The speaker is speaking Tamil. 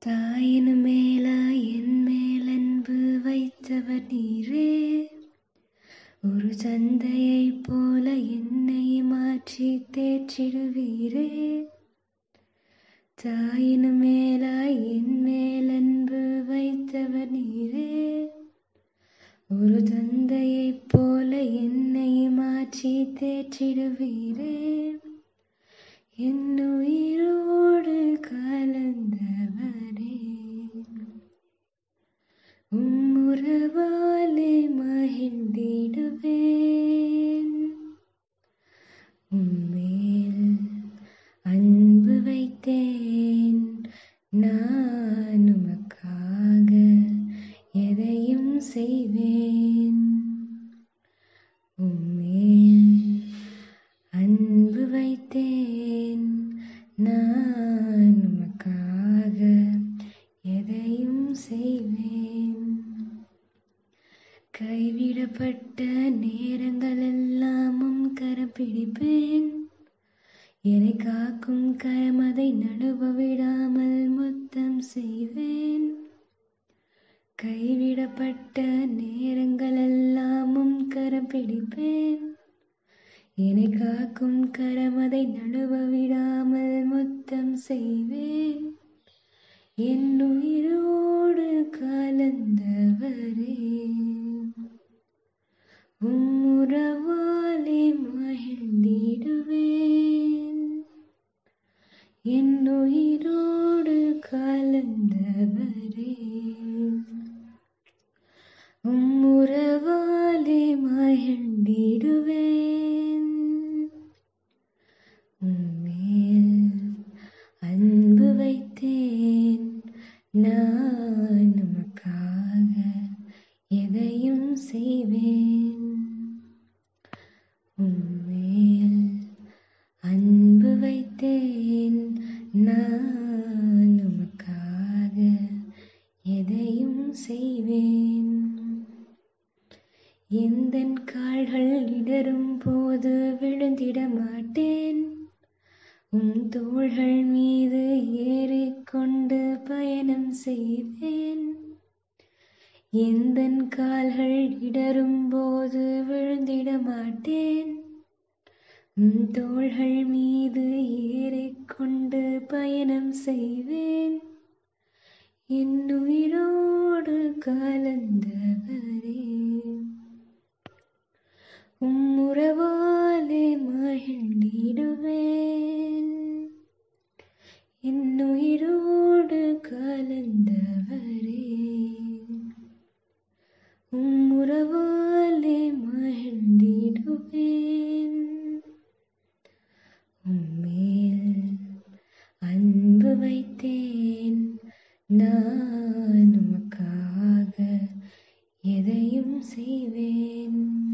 தாயின் மேலா என் மேல் அன்பு வைத்தவர் நீரே ஒரு சந்தையைப் போல என்னை மாற்றி தேற்றிடுவீரே தாயின் மேலா என் மேல் அன்பு வைத்தவர் நீரே ஒரு தந்தையைப் போல என்னை மாற்றி தேற்றிடுவீரே என் உயிரோடு கலந்தவரே உம்முறவாலே மகிழ்ந்திடுவேன் உம்மேல் அன்பு வைத்தேன் நான் உமக்காக எதையும் செய்வேன் உம்மேல் அன்பு வைத்தேன் நான் உமக்காக எதையும் செய்வேன் கைவிடப்பட்ட நேரங்கள் எல்லாமும் கரம் பிடிப்பேன் என்னை காக்கும் கரம் அதை நழுவ விடாமல் முத்தம் செய்வேன் கைவிடப்பட்ட நேரங்கள் எல்லாமும் கரம் பிடிப்பேன் என்னை காக்கும் கரம் அதை நழுவ விடாமல் முத்தம் செய்வேன் என் உயிரோடு கலந்தவரே உம்முறவாலே மகிழ்ந்திடுவேன் என் உயிரோடு கலந்தவரே உம்முறவாலே மகிழ்ந்திடுவேன் உம்மேல் அன்பு வைத்தேன் நான் உமக்காக எதையும் செய்வேன் உம்மேல் அன்பு வைத்தேன் நான் உமக்காக எதையும் செய்வேன் எந்தன் கால்கள் இடரும் போது விழுந்திட மாட்டேன் உம் தோள்கள் மீது ஏறிக்கொண்டு பயணம் செய்வேன் எந்தன் கால்கள் இடரும் போது விழுந்திட மாட்டேன் உம் தோள்கள் மீது ஏறிக்கொண்டு பயணம் செய்வேன் என் உயிரோடு கலந்தவரே உம்முறவாலே மகிழ்ந்திடுவேன் என் உயிரோடு கலந்தவரே உம்முறவாலே மகிழ்ந்திடுவேன் உம்மேல் அன்பு வைத்தேன் நான் உமக்காக எதையும் செய்வேன்